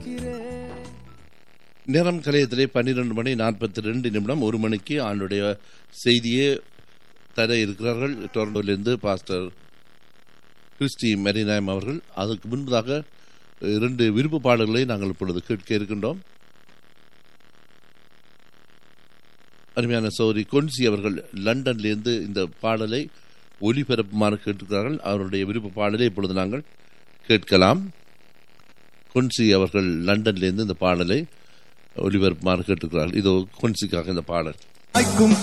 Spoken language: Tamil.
நேரம் கலையத்திலே பன்னிரண்டு மணி நாற்பத்தி ரெண்டு நிமிடம் ஒரு மணிக்கு ஆண்டுடைய செய்தியே தர இருக்கிறார்கள் டொரண்டோவிலிருந்து பாஸ்டர் கிறிஸ்டி மெரினாயம் அவர்கள் அதுக்கு முன்பதாக இரண்டு விருப்ப பாடல்களை நாங்கள் இப்பொழுது கேட்க இருக்கின்றோம் அருமையான சௌரி கொன்சி அவர்கள் லண்டன்லேருந்து இந்த பாடலை ஒளிபரப்புமாறு கேட்டிருக்கிறார்கள் அவருடைய விருப்ப பாடலை இப்பொழுது நாங்கள் கேட்கலாம் கொன்சி அவர்கள் லண்டன்லேருந்து இந்த பாடலை ஒளிபரப்புமாறு கேட்டிருக்கிறார்கள் இதோ கொன்சிக்காக இந்த பாடல் வாய்க்கும்